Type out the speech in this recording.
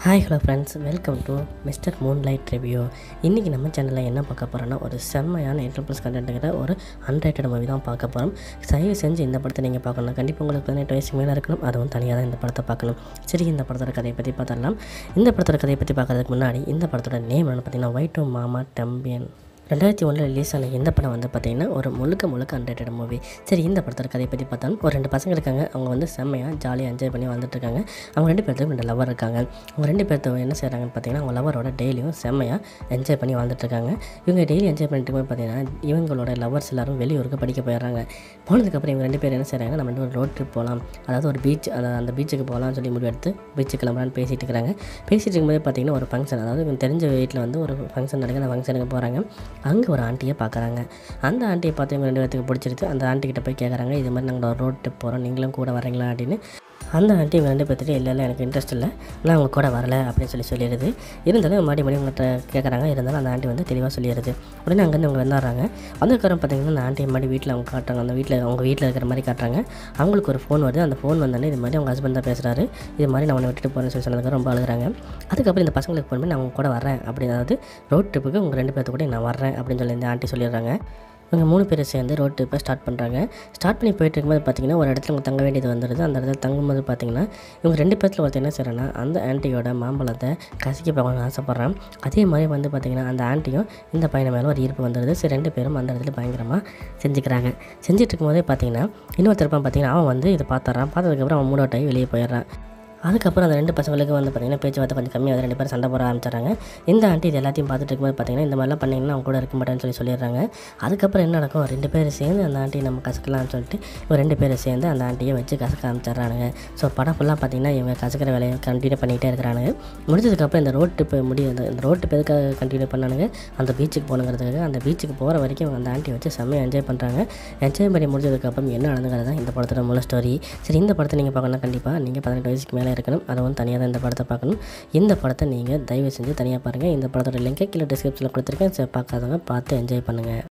hi hello friends welcome to Mister Moonlight review இன்றைக்கி நம்ம சேனலில் என்ன பார்க்க போகிறோன்னா ஒரு செம்மையான என்டர்பிளஸ் கண்டென்ட்டுங்கிற ஒரு அன்ரைட்டட் மூவி தான் பார்க்க போகிறோம் தயவு செஞ்சு இந்த படத்தை நீங்கள் பார்க்கணும் கண்டிப்பாக உங்களுக்கு பதினெட்டு வயசுக்கு மேலே இருக்கணும் அதுவும் தனியாக தான் இந்த படத்தை பார்க்கணும் சரி இந்த படத்தோட கதையை பற்றி பார்த்துடலாம் இந்த படத்தோட கதையை பற்றி பார்க்கறதுக்கு முன்னாடி இந்த படத்தோட நேம் என்னென்னு பார்த்தீங்கன்னா ஒயிட் மாமா டம்பியன் ரெண்டாயிரத்தி ஒன்றில் ரிலீஸ் ஆன இந்த படம் வந்து பார்த்திங்கன்னா ஒரு முழுக்க முழுக்க அன்ரேட்டட் மூவி சரி இந்த படத்தோட கதையை பற்றி பார்த்தாலும் ஒரு ரெண்டு பசங்க இருக்காங்க அவங்க வந்து செம்மையாக ஜாலியாக என்ஜாய் பண்ணி வந்துட்டு இருக்காங்க அவங்க ரெண்டு பேர்த்துக்கும் ரெண்டு லவர் இருக்காங்க அவங்க ரெண்டு பேர்த்து என்ன செய்கிறாங்கன்னு பார்த்தீங்கன்னா அவங்க லவரோட டெய்லியும் செம்மையாக என்ஜாய் பண்ணி வாழ்ந்துட்டு இருக்காங்க இவங்க டெய்லி என்ஜாய் பண்ணிட்டு இருக்கும்போது பார்த்தீங்கன்னா இவங்களோட லவர்ஸ் எல்லாரும் வெளியூருக்கு படிக்க போயிடுறாங்க போனதுக்கப்புறம் இவங்க ரெண்டு பேர் என்ன செய்கிறாங்க நம்ம ஒரு ரோட் ட்ரிப் போகலாம் அதாவது ஒரு பீச் அந்த பீச்சுக்கு போகலாம்னு சொல்லி முடிவெடுத்து பீச்சுக்கு கிளம்பலான்னு பேசிட்டு இருக்கிறாங்க பேசிட்டு இருக்கும்போது பார்த்தீங்கன்னா ஒரு ஃபங்க்ஷன் அதாவது இவங்க தெரிஞ்ச வீட்டில் வந்து ஒரு ஃபங்க்ஷன் நடக்குது அந்த ஃபங்க்ஷனுக்கு போகிறாங்க அங்கே ஒரு ஆண்டியை பார்க்குறாங்க அந்த ஆண்டியை பார்த்து இவங்க ரெண்டு பேத்துக்கு பிடிச்சிருச்சு அந்த ஆண்டிக்கிட்ட போய் கேட்குறாங்க இது மாதிரி நாங்கள் ஒரு ரோட் ட்ரிப் போகிறோம் நீங்களும் கூட வரீங்களா அப்படின்னு அந்த ஆண்டி இவங்க ரெண்டு பேர்த்துட்டு இல்லை இல்லை எனக்கு இன்ட்ரெஸ்ட் இல்லை நான் அவங்க கூட வரல அப்படின்னு சொல்லி சொல்லிடுது இருந்தாலும் மாடி மாடி உங்கள்கிட்ட கேட்குறாங்க இருந்தாலும் அந்த ஆண்டி வந்து தெளிவாக சொல்லிடுது உடனே அங்கேருந்து அவங்க வந்துடுறாங்க வந்ததுக்கப்புறம் பார்த்தீங்கன்னா அந்த ஆண்டி மாதிரி வீட்டில் அவங்க காட்டுறாங்க அந்த வீட்டில் அவங்க வீட்டில் இருக்கிற மாதிரி காட்டுறாங்க அவங்களுக்கு ஒரு ஃபோன் வருது அந்த ஃபோன் வந்தோடனே இது மாதிரி அவங்க ஹஸ்பண்ட் தான் பேசுகிறாரு இது மாதிரி நான் உன்னை விட்டுட்டு போகிறேன்னு சொல்லி சொன்னதுக்கு ரொம்ப அழுகுறாங்க அதுக்கப்புறம் இந்த பசங்களுக்கு ஃபோன் பண்ணி நான் அவங்க கூட வரேன் அப்படி அதாவது ரோட் ட்ரிப்புக்கு உங்கள் ரெண்டு பேர்த்து கூட நான் வரேன் அப்படின்னு சொல்லி இந்த ஆண்டி சொல்லிடுறாங்க இவங்க மூணு பேர் சேர்ந்து ரோட் ட்ரிப்பை ஸ்டார்ட் பண்ணுறாங்க ஸ்டார்ட் பண்ணி போயிட்டு இருக்கும்போது பார்த்தீங்கன்னா ஒரு இடத்துல அவங்க தங்க வேண்டியது வந்துடுது அந்த இடத்துல தங்கும்போது பார்த்தீங்கன்னா இவங்க ரெண்டு பேர்த்தில் ஒருத்தர் என்ன செய்கிறான்னா அந்த ஆன்ட்டியோட மாம்பழத்தை கசிக்க பார்க்கணும்னு ஆசைப்பட்றான் அதே மாதிரி வந்து பார்த்திங்கன்னா அந்த ஆன்ட்டியும் இந்த பையனை மேலே ஒரு ஈர்ப்பு வந்துடுது சரி ரெண்டு பேரும் அந்த இடத்துல பயங்கரமாக செஞ்சுக்கிறாங்க செஞ்சுட்டு இருக்கும்போதே பார்த்தீங்கன்னா இன்னொருத்தருப்பான் பார்த்தீங்கன்னா அவன் வந்து இதை பார்த்துறான் பார்த்ததுக்கப்புறம் அவன் மூடோட்டாகி வெளியே போயிடுறான் அதுக்கப்புறம் அந்த ரெண்டு பசங்களுக்கு வந்து பார்த்திங்கன்னா பேச்சுவார்த்தை கொஞ்சம் கம்மியாக ரெண்டு பேரும் சண்டை போட ஆரம்பிச்சிடுறாங்க இந்த ஆண்டி இது எல்லாத்தையும் பார்த்துட்டு இருக்கும்போது பார்த்தீங்கன்னா இந்த மாதிரிலாம் பண்ணிங்கன்னா அவங்க கூட இருக்க மாட்டேன்னு சொல்லி சொல்லிடுறாங்க அதுக்கப்புறம் என்ன நடக்கும் ரெண்டு பேரும் சேர்ந்து அந்த ஆண்டியை நம்ம கசக்கலாம்னு சொல்லிட்டு இவங்க ரெண்டு பேரும் சேர்ந்து அந்த ஆண்டியை வச்சு கசக்க ஆரம்பிச்சிடுறானுங்க ஸோ படம் ஃபுல்லாக பார்த்தீங்கன்னா இவங்க கசக்கிற வேலையை கண்டினியூ பண்ணிகிட்டே இருக்கிறானுங்க முடிஞ்சதுக்கப்புறம் இந்த ரோட் ட்ரிப் முடிய இந்த இந்த ரோட் ட்ரிப் எதுக்காக கண்டினியூ பண்ணானுங்க அந்த பீச்சுக்கு போகணுங்கிறதுக்காக அந்த பீச்சுக்கு போகிற வரைக்கும் இவங்க அந்த ஆண்டி வச்சு செம்மையாக என்ஜாய் பண்ணுறாங்க என்ஜாய் பண்ணி முடிஞ்சதுக்கப்புறம் என்ன நடந்துங்கிறது தான் இந்த படத்தோட முழு ஸ்டோரி சரி இந்த படத்தை நீங்கள் பார்க்கணும் கண்டிப்பாக நீங்கள் பதினெட்டு வயசுக்கு மேலே இருக்கணும் அதுவும் தனியாக தான் இந்த படத்தை பார்க்கணும் இந்த படத்தை நீங்கள் தயவு செஞ்சு தனியாக பாருங்கள் இந்த படத்தோட லிங்கை கீழே டிஸ்கிரிப்ஷனில் கொடுத்துருக்கேன் சரி பார்க்காதவங்க பார்த்து என்ஜாய் பண்ணுங்கள்